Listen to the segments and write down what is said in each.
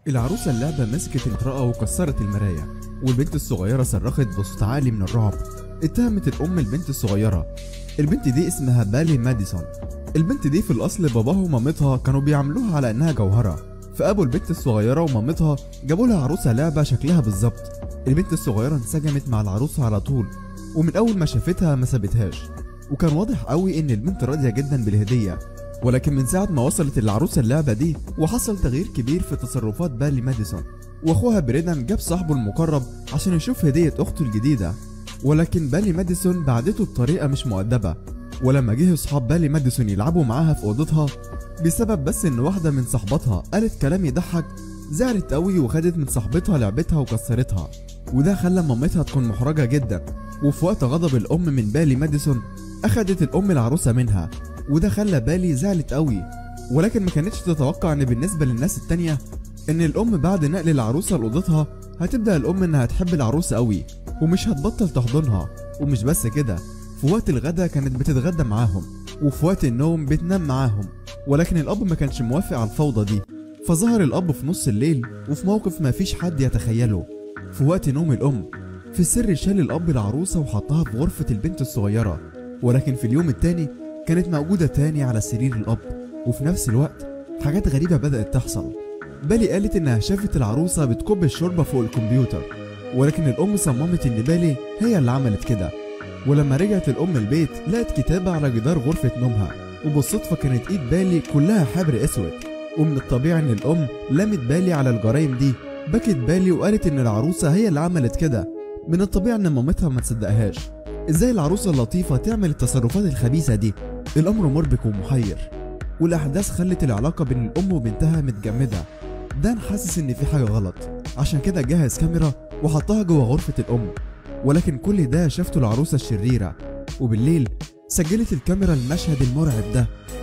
العروسة اللعبة مسكت المطرقة وكسرت المراية والبنت الصغيرة صرخت بصوت عالي من الرعب اتهمت الأم البنت الصغيرة البنت دي اسمها بالي ماديسون البنت دي في الأصل باباها ومامتها كانوا بيعاملوها على إنها جوهرة فأبو البنت الصغيرة ومامتها جابوا لها عروسة لعبة شكلها بالظبط البنت الصغيرة انسجمت مع العروسة على طول ومن أول ما شافتها ما سابتهاش وكان واضح قوي إن البنت راضية جدا بالهدية ولكن من ساعة ما وصلت العروسة اللعبة دي وحصل تغيير كبير في تصرفات بالي ماديسون واخوها بريدان جاب صاحبه المقرب عشان يشوف هدية اخته الجديدة ولكن بالي ماديسون بعدته بطريقة مش مؤدبة ولما جه اصحاب بالي ماديسون يلعبوا معاها في اوضتها بسبب بس ان واحدة من صاحباتها قالت كلام يضحك زعلت قوي وخدت من صاحبتها لعبتها وكسرتها وده خلى مامتها تكون محرجة جدا وفي وقت غضب الام من بالي ماديسون اخدت الام العروسة منها وده خلى بالي زعلت قوي ولكن ما كانتش تتوقع ان بالنسبة للناس التانية ان الام بعد نقل العروسة لأوضتها هتبدأ الام انها تحب العروسة قوي ومش هتبطل تحضنها ومش بس كده في وقت الغدا كانت بتتغدى معاهم وفي وقت النوم بتنام معاهم ولكن الاب ما كانش موافق على الفوضى دي فظهر الاب في نص الليل وفي موقف ما فيش حد يتخيله في وقت نوم الام في السر شال الاب العروسة وحطها في غرفة البنت الصغيرة ولكن في اليوم التاني كانت موجودة تاني على سرير الأب وفي نفس الوقت حاجات غريبة بدأت تحصل بالي قالت إنها شافت العروسة بتكب الشوربة فوق الكمبيوتر ولكن الأم صممت إن بالي هي اللي عملت كده ولما رجعت الأم البيت لقت كتابة على جدار غرفة نومها وبالصدفة كانت إيد بالي كلها حبر أسود ومن الطبيعي إن الأم لمت بالي على الجرايم دي بكت بالي وقالت إن العروسة هي اللي عملت كده من الطبيعي إن مامتها ما تصدقهاش إزاي العروسة اللطيفة تعمل التصرفات الخبيثة دي الأمر مربك ومحير والأحداث خلت العلاقة بين الأم وبنتها متجمدة دان حاسس إن في حاجة غلط عشان كده جهز كاميرا وحطها جوه غرفة الأم ولكن كل ده شافته العروسة الشريرة وبالليل سجلت الكاميرا المشهد المرعب ده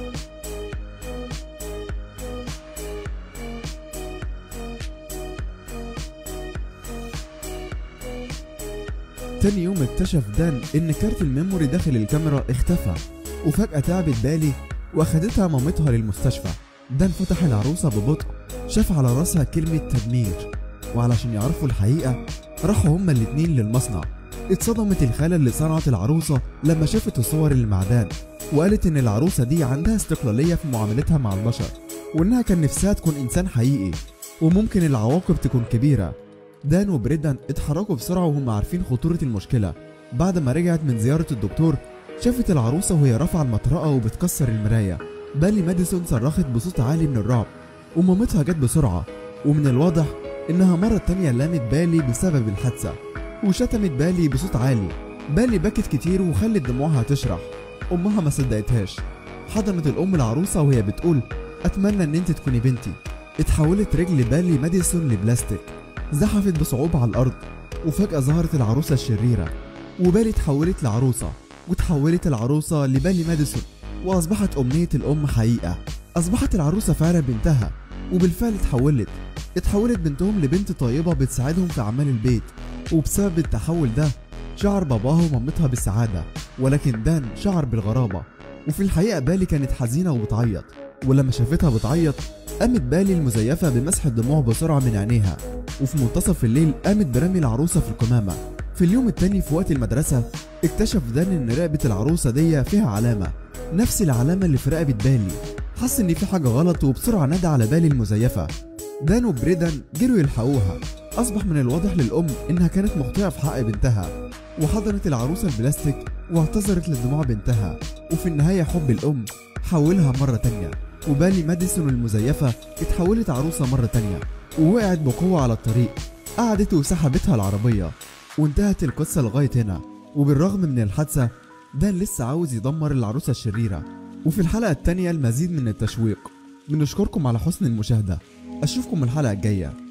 تاني يوم اكتشف دان ان كارت الميموري داخل الكاميرا اختفى وفجأة تعبت بالي واخدتها مامتها للمستشفى دان فتح العروسة ببطء شاف على راسها كلمة تدمير وعلشان يعرفوا الحقيقة راحوا هما الاتنين للمصنع اتصدمت الخالة اللي صنعت العروسة لما شافت الصور المعدان وقالت ان العروسة دي عندها استقلالية في معاملتها مع البشر وانها كان نفسها تكون انسان حقيقي وممكن العواقب تكون كبيرة دان وبريدان اتحركوا بسرعة وهم عارفين خطورة المشكلة بعد ما رجعت من زيارة الدكتور شافت العروسة وهي رافعة المطرقة وبتكسر المراية بالي ماديسون صرخت بصوت عالي من الرعب ومامتها جت بسرعة ومن الواضح إنها مرة تانية لامت بالي بسبب الحادثة وشتمت بالي بصوت عالي بالي بكت كتير وخلت دموعها تشرح أمها ما صدقتهاش حضنت الأم العروسة وهي بتقول أتمنى إن أنت تكوني بنتي اتحولت رجل بالي ماديسون لبلاستيك زحفت بصعوبة على الأرض وفجأة ظهرت العروسة الشريرة وبالي اتحولت لعروسة وتحولت العروسة لبالي ماديسون وأصبحت أمنية الأم حقيقة أصبحت العروسة فعلا بنتها وبالفعل اتحولت اتحولت بنتهم لبنت طيبة بتساعدهم في أعمال البيت وبسبب التحول ده شعر باباها ومامتها بالسعادة ولكن دان شعر بالغرابة وفي الحقيقة بالي كانت حزينة وبتعيط ولما شافتها بتعيط قامت بالي المزيفة بمسح الدموع بسرعة من عينيها وفي منتصف الليل قامت برمي العروسة في القمامة في اليوم التاني في وقت المدرسة اكتشف دان ان رقبة العروسة دي فيها علامة نفس العلامة اللي في رقبة بالي حس ان في حاجة غلط وبسرعة نادى على بالي المزيفة دان وبريدان جروا يلحقوها اصبح من الواضح للام انها كانت مخطئة في حق بنتها وحضنت العروسة البلاستيك واعتذرت لدموع بنتها وفي النهاية حب الام حولها مرة تانية وبالي ماديسون المزيفة اتحولت عروسة مرة تانية ووقعت بقوة على الطريق قعدت وسحبتها العربية وانتهت القصة لغاية هنا وبالرغم من الحادثة دان لسه عاوز يدمر العروسة الشريرة وفي الحلقة التانية المزيد من التشويق بنشكركم على حسن المشاهدة أشوفكم الحلقة الجاية